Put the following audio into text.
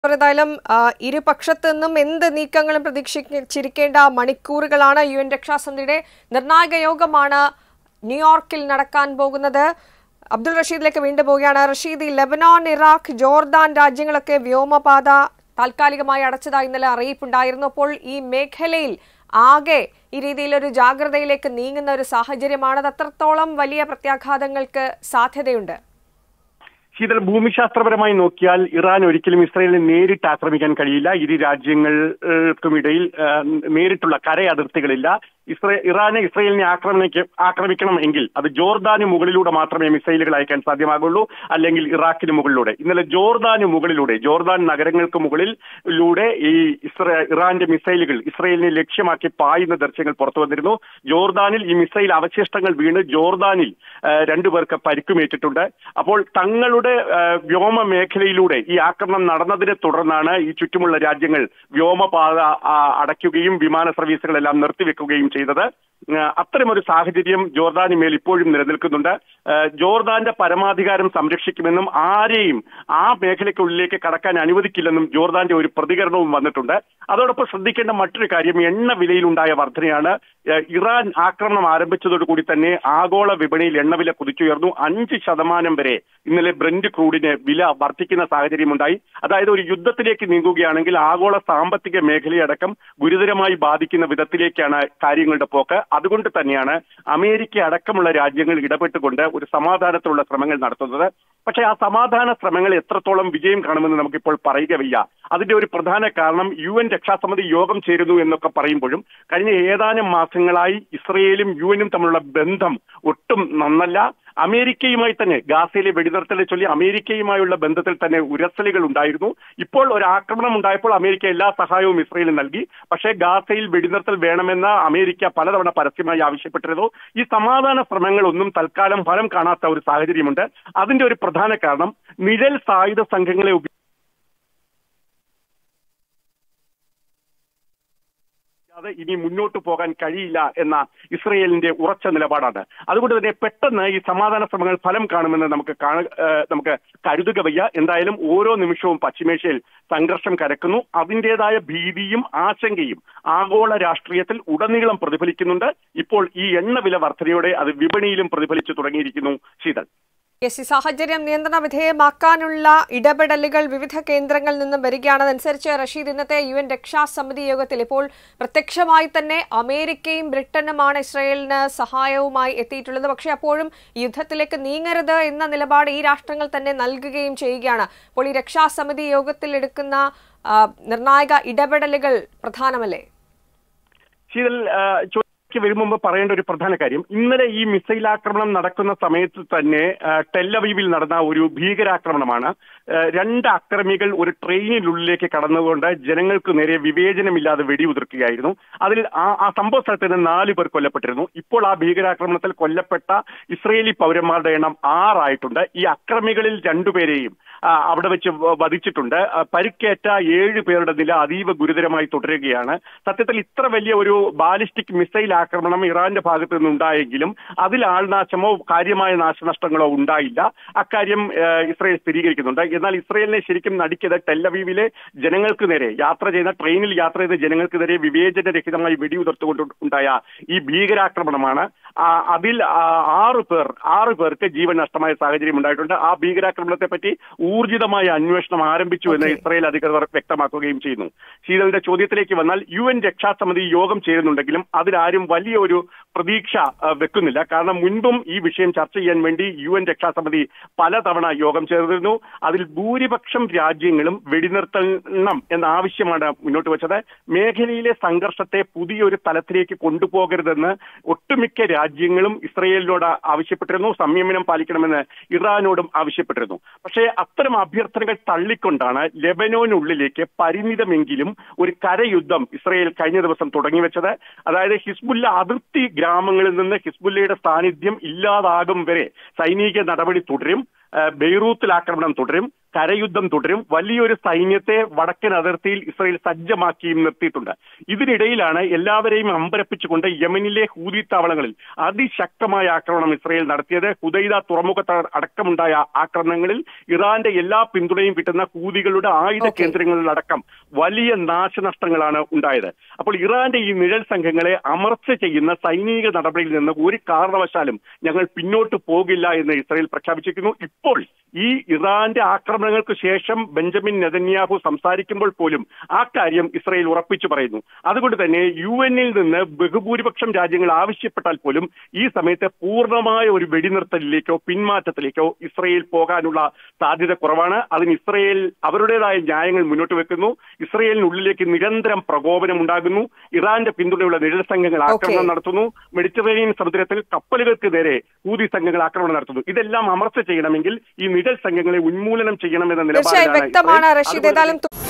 ഏതായാലും ആ, ഇരുപക്ഷത്തു നിന്നും എന്ത് നീക്കങ്ങളും പ്രതീക്ഷിച്ചിരിക്കേണ്ട മണിക്കൂറുകളാണ് യു എൻ രക്ഷാസമിതിയുടെ നിർണായക യോഗമാണ് ന്യൂയോർക്കിൽ നടക്കാൻ പോകുന്നത് അബ്ദുൾ റഷീദിലേക്ക് വീണ്ടും പോവുകയാണ് റഷീദ് ഈ ലെബനോൺ ഇറാഖ് ജോർദാൻ രാജ്യങ്ങളൊക്കെ വ്യോമപാത താൽക്കാലികമായി അടച്ചതായി ഇന്നലെ അറിയിപ്പുണ്ടായിരുന്നു അപ്പോൾ ഈ മേഖലയിൽ ആകെ ഈ രീതിയിലൊരു ജാഗ്രതയിലേക്ക് നീങ്ങുന്ന ഒരു സാഹചര്യമാണ് അത് അത്രത്തോളം വലിയ പ്രത്യാഘാതങ്ങൾക്ക് സാധ്യതയുണ്ട് ശീതൾ ഭൂമിശാസ്ത്രപരമായി നോക്കിയാൽ ഇറാൻ ഒരിക്കലും ഇസ്രയേലിനെ നേരിട്ട് ആക്രമിക്കാൻ കഴിയില്ല ഇരു രാജ്യങ്ങൾക്കുമിടയിൽ ആ, നേരിട്ടുള്ള കര അതിർത്തികളില്ല ഇസ്രേ ഇറാനെ ഇസ്രയേലിനെ ആക്രമിക്ക ആക്രമിക്കണം എങ്കിൽ അത് ജോർദാന് മുകളിലൂടെ മാത്രമേ മിസൈലുകൾ അയക്കാൻ സാധ്യമാകുള്ളൂ അല്ലെങ്കിൽ ഇറാഖിന് മുകളിലൂടെ ഇന്നലെ ജോർദാന് മുകളിലൂടെ ജോർദാൻ നഗരങ്ങൾക്ക് മുകളിലൂടെ ഈ ഇസ്രേ ഇറാന്റെ മിസൈലുകൾ ഇസ്രയേലിനെ ലക്ഷ്യമാക്കി പായുന്ന ദൃശ്യങ്ങൾ പുറത്തു വന്നിരുന്നു ജോർദാനിൽ ഈ മിസൈൽ അവശിഷ്ടങ്ങൾ വീണ് ജോർദാനിൽ ആ, രണ്ടുപേർക്ക് പരിക്കുമേറ്റിട്ടുണ്ട് അപ്പോൾ തങ്ങളുടെ ആ, വ്യോമ മേഖലയിലൂടെ ഈ ആക്രമണം നടന്നതിനെ തുടർന്നാണ് ഈ ചുറ്റുമുള്ള രാജ്യങ്ങൾ വ്യോമപാത ആ, അടയ്ക്കുകയും വിമാന സർവീസുകളെല്ലാം നിർത്തിവെക്കുകയും ചെയ്തത് ആ, അത്തരമൊരു സാഹചര്യം ജോർദാന് മേൽ ഇപ്പോഴും നിലനിൽക്കുന്നുണ്ട് ആ, ജോർദാന്റെ പരമാധികാരം സംരക്ഷിക്കുമെന്നും ആരെയും ആ മേഖലയ്ക്കുള്ളിലേക്ക് കടക്കാൻ അനുവദിക്കില്ലെന്നും ജോർദാന്റെ ഒരു പ്രതികരണവും വന്നിട്ടുണ്ട് അതോടൊപ്പം ശ്രദ്ധിക്കേണ്ട മറ്റൊരു കാര്യം എണ്ണ വിലയിലുണ്ടായ വർധനയാണ് ആ, ഇറാൻ ആക്രമണം ആരംഭിച്ചതോടുകൂടി തന്നെ ആഗോള വിപണിയിൽ എണ്ണവില കുതിച്ചുയർന്നു അഞ്ച് ശതമാനം വരെ ഇന്നലെ ബ്രന്റ് ക്രൂഡിന് വില വർദ്ധിക്കുന്ന സാഹചര്യമുണ്ടായി അതായത് ഒരു യുദ്ധത്തിലേക്ക് നീങ്ങുകയാണെങ്കിൽ ആഗോള സാമ്പത്തിക മേഖലയടക്കം ഗുരുതരമായി ബാധിക്കുന്ന വിധത്തിലേക്കാണ് കാര്യങ്ങളുടെ പോക്ക് അതുകൊണ്ട് തന്നെയാണ് അമേരിക്ക അടക്കമുള്ള രാജ്യങ്ങൾ ഇടപെട്ടുകൊണ്ട് ഒരു സമാധാനത്തിലുള്ള ശ്രമങ്ങൾ നടത്തുന്നത് പക്ഷേ ആ സമാധാന ശ്രമങ്ങൾ എത്രത്തോളം വിജയം കാണുമെന്ന് നമുക്കിപ്പോൾ പറയുക വയ്യ അതിന്റെ ഒരു പ്രധാന കാരണം യു എൻ രക്ഷാസമിതി യോഗം ചേരുന്നു എന്നൊക്കെ പറയുമ്പോഴും കഴിഞ്ഞ ഏതാനും മാസങ്ങളായി ഇസ്രയേലും യു എനും തമ്മിലുള്ള ബന്ധം ഒട്ടും നന്നല്ല അമേരിക്കയുമായി തന്നെ ഗാസയിലെ വെടിനിർത്തലെ ചൊല്ലി അമേരിക്കയുമായുള്ള ബന്ധത്തിൽ തന്നെ ഉരസലുകൾ ഉണ്ടായിരുന്നു ഇപ്പോൾ ഒരു ആക്രമണം ഉണ്ടായപ്പോൾ അമേരിക്ക എല്ലാ സഹായവും ഇസ്രയേലിന് നൽകി പക്ഷേ ഗാസയിൽ വെടിനിർത്തൽ വേണമെന്ന അമേരിക്ക പലതവണ പരസ്യമായി ആവശ്യപ്പെട്ടിരുന്നു ഈ സമാധാന ശ്രമങ്ങളൊന്നും തൽക്കാലം ഫലം കാണാത്ത ഒരു സാഹചര്യമുണ്ട് അതിന്റെ ഒരു പ്രധാന കാരണം നിഴൽ സായുധ സംഘങ്ങളെ ഉപയോഗിച്ച് അത് ഇനി മുന്നോട്ട് പോകാൻ കഴിയില്ല എന്ന ഇസ്രയേലിന്റെ ഉറച്ച നിലപാടാണ് അതുകൊണ്ട് തന്നെ പെട്ടെന്ന് ഈ സമാധാന ശ്രമങ്ങൾ ഫലം കാണുമെന്ന് നമുക്ക് കാണ ഏഹ് നമുക്ക് കരുതുക വയ്യ എന്തായാലും ഓരോ നിമിഷവും പശ്ചിമേഷ്യയിൽ സംഘർഷം കരക്കുന്നു അതിൻ്റെതായ ഭീതിയും ആശങ്കയും ആഗോള രാഷ്ട്രീയത്തിൽ ഉടനീളം പ്രതിഫലിക്കുന്നുണ്ട് ഇപ്പോൾ ഈ എണ്ണ വില വർധനയോടെ അത് വിപണിയിലും പ്രതിഫലിച്ചു തുടങ്ങിയിരിക്കുന്നു ശീതൾ യെസ് ഈ സാഹചര്യം നിയന്ത്രണ വിധേയമാക്കാനുള്ള ഇടപെടലുകൾ വിവിധ കേന്ദ്രങ്ങളിൽ നിന്നും വരികയാണ് അതനുസരിച്ച് റഷീദ് ഇന്നത്തെ യു എൻ രക്ഷാസമിതി യോഗത്തിൽ ഇപ്പോൾ പ്രത്യക്ഷമായി തന്നെ അമേരിക്കയും ബ്രിട്ടനുമാണ് ഇസ്രയേലിന് സഹായവുമായി എത്തിയിട്ടുള്ളത് പക്ഷേ അപ്പോഴും യുദ്ധത്തിലേക്ക് നീങ്ങരുത് എന്ന നിലപാട് ഈ രാഷ്ട്രങ്ങൾ തന്നെ നൽകുകയും ചെയ്യുകയാണ് അപ്പോൾ ഈ രക്ഷാസമിതി യോഗത്തിൽ എടുക്കുന്ന ആ, നിർണായക ഇടപെടലുകൾ പ്രധാനമല്ലേ ശീതൽ ആ, ചോദിക്ക് വരും മുമ്പ് പറയേണ്ട ഒരു പ്രധാന കാര്യം ഇന്നലെ ഈ മിസൈൽ ആക്രമണം നടക്കുന്ന സമയത്ത് തന്നെ ആ, ടെല്ലവീവിൽ നടന്ന ഒരു ഭീകരാക്രമണമാണ് ആ, രണ്ട് അക്രമികൾ ഒരു ട്രെയിനിനുള്ളിലേക്ക് കടന്നുകൊണ്ട് ജനങ്ങൾക്ക് നേരെ വിവേചനമില്ലാതെ വെടിയുതിർക്കുകയായിരുന്നു അതിൽ ആ ആ സംഭവ സ്ഥലത്ത് നിന്ന് നാല് പേർ കൊല്ലപ്പെട്ടിരുന്നു ഇപ്പോൾ ആ ഭീകരാക്രമണത്തിൽ കൊല്ലപ്പെട്ട ഇസ്രയേലി പൗരന്മാരുടെ എണ്ണം ആറായിട്ടുണ്ട് ഈ അക്രമികളിൽ രണ്ടുപേരെയും ആ, അവിടെ വെച്ച് വ- വധിച്ചിട്ടുണ്ട് ആ, പരിക്കേറ്റ ഏഴ് പേരുടെ നില അതീവ ഗുരുതരമായി തുടരുകയാണ് സത്യത്തിൽ ഇത്ര വലിയ ഒരു ബാലിസ്റ്റിക് മിസൈൽ ആക്രമണം ഇറാന്റെ ഭാഗത്ത് നിന്നുണ്ടായെങ്കിലും അതിൽ ആൾനാശമോ കാര്യമായ നാശനഷ്ടങ്ങളോ ഉണ്ടായില്ല അക്കാര്യം ആ, ഇസ്രയേൽ സ്ഥിരീകരിക്കുന്നുണ്ട് എന്നാൽ ഇസ്രയേലിനെ ശരിക്കും നടിക്കത് ടെല്ലവീവിലെ ജനങ്ങൾക്ക് നേരെ യാത്ര ചെയ്യുന്ന ട്രെയിനിൽ യാത്ര ചെയ്ത ജനങ്ങൾക്ക് നേരെ വിവേചനരഹിതമായി വെടിയുതിർത്തുകൊണ്ട് ഉണ്ടായ ഈ ഭീകരാക്രമണമാണ് ആ, അതിൽ ആ, ആറ് പേർ ആറ് പേർക്ക് ജീവൻ നഷ്ടമായ സാഹചര്യം ഉണ്ടായിട്ടുണ്ട് ആ ഭീകരാക്രമണത്തെ പറ്റി ഊർജിതമായ അന്വേഷണം ആരംഭിച്ചു എന്ന് Okay. ഇസ്രായേൽ അധികൃതർ വ്യക്തമാക്കുകയും ചെയ്യുന്നു ശീതളിന്റെ ചോദ്യത്തിലേക്ക് വന്നാൽ യു എൻ രക്ഷാസമിതി യോഗം ചേരുന്നുണ്ടെങ്കിലും അതിലാരും വലിയ ഒരു പ്രതീക്ഷ ആ, വെക്കുന്നില്ല കാരണം മുൻപും ഈ വിഷയം ചർച്ച ചെയ്യാൻ വേണ്ടി യു എൻ രക്ഷാസമിതി പലതവണ യോഗം ചേർന്നിരുന്നു അതിൽ ഭൂരിപക്ഷം രാജ്യങ്ങളും വെടിനിർത്തണം എന്ന ആവശ്യമാണ് മുന്നോട്ട് വെച്ചത് മേഖലയിലെ സംഘർഷത്തെ പുതിയൊരു തലത്തിലേക്ക് കൊണ്ടുപോകരുതെന്ന് ഒട്ടുമിക്ക രാജ്യങ്ങളും ഇസ്രയേലിനോട് ആവശ്യപ്പെട്ടിരുന്നു സംയമനം പാലിക്കണമെന്ന് ഇറാനോടും ആവശ്യപ്പെട്ടിരുന്നു പക്ഷേ അത്തരം അഭ്യർത്ഥനകൾ തള്ളിക്കൊണ്ടാണ് ലെബനോനുള്ളിലേക്ക് പരിമിതമെങ്കിലും ഒരു കരയുദ്ധം ഇസ്രയേൽ കഴിഞ്ഞ ദിവസം തുടങ്ങിവെച്ചത് അതായത് ഹിസ്ബുല്ല അതിർത്തി ഗ്രാമങ്ങളിൽ നിന്ന് ഹിസ്ബുല്ലയുടെ സാന്നിധ്യം ഇല്ലാതാകും വരെ സൈനിക നടപടി തുടരും ആ, ബെയ്റൂത്തിൽ ആക്രമണം തുടരും കരയുദ്ധം തുടരും വലിയൊരു സൈന്യത്തെ വടക്കൻ അതിർത്തിയിൽ ഇസ്രയേൽ സജ്ജമാക്കിയും നിർത്തിയിട്ടുണ്ട് ഇതിനിടയിലാണ് എല്ലാവരെയും അമ്പരപ്പിച്ചുകൊണ്ട് യമനിലെ ഹൂതി താവളങ്ങളിൽ അതിശക്തമായ ആക്രമണം ഇസ്രയേൽ നടത്തിയത് ഹുദൈദ തുറമുഖത്ത് അടക്കമുണ്ടായ ആക്രമണങ്ങളിൽ ഇറാന്റെ എല്ലാ പിന്തുണയും കിട്ടുന്ന ഹൂതികളുടെ ആയുധ Okay. കേന്ദ്രങ്ങളിലടക്കം വലിയ നാശനഷ്ടങ്ങളാണ് ഉണ്ടായത് അപ്പോൾ ഇറാന്റെ ഈ നിഴൽ സംഘങ്ങളെ അമർച്ച ചെയ്യുന്ന സൈനിക നടപടിയിൽ നിന്ന് ഒരു കാരണവശാലും ഞങ്ങൾ പിന്നോട്ട് പോകില്ല എന്ന് ഇസ്രയേൽ പ്രഖ്യാപിച്ചിരിക്കുന്നു ഇപ്പോൾ ഈ ഇറാന്റെ ആക്രമണങ്ങൾക്ക് ശേഷം ബെഞ്ചമിൻ നെതന്യാഹു സംസാരിക്കുമ്പോൾ പോലും ആ കാര്യം ഇസ്രയേൽ ഉറപ്പിച്ചു പറയുന്നു അതുകൊണ്ട് തന്നെ യു എന്നിൽ നിന്ന് ബഹുഭൂരിപക്ഷം രാജ്യങ്ങൾ ആവശ്യപ്പെട്ടാൽ പോലും ഈ സമയത്ത് പൂർണ്ണമായ ഒരു വെടിനിർത്തലിലേക്കോ പിന്മാറ്റത്തിലേക്കോ ഇസ്രയേൽ പോകാനുള്ള സാധ്യത കുറവാണ് അതിന് ഇസ്രയേൽ അവരുടേതായ ന്യായങ്ങൾ മുന്നോട്ട് വെക്കുന്നു ഇസ്രയേലിനുള്ളിലേക്ക് നിരന്തരം പ്രകോപനം ഉണ്ടാകുന്നു ഇറാന്റെ പിന്തുണയുള്ള നിഴൽ സംഘങ്ങൾ ആക്രമണം Okay. നടത്തുന്നു മെഡിറ്ററേനിയൻ സമുദ്രത്തിൽ കപ്പലുകൾക്ക് നേരെ ഹൂതി സംഘങ്ങൾ ആക്രമണം നടത്തുന്നു ഇതെല്ലാം അമർച്ച ചെയ്യണമെങ്കിൽ ഈ നിഴൽ സംഘങ്ങളെ ഉന്മൂലനം ചെയ്യണമെന്ന തീർച്ചയായും നിലപാടിലാണ് വ്യക്തമാണ് ഇസ്രയേൽ. റഷീദ് അതുകൊണ്ട് ഏതായാലും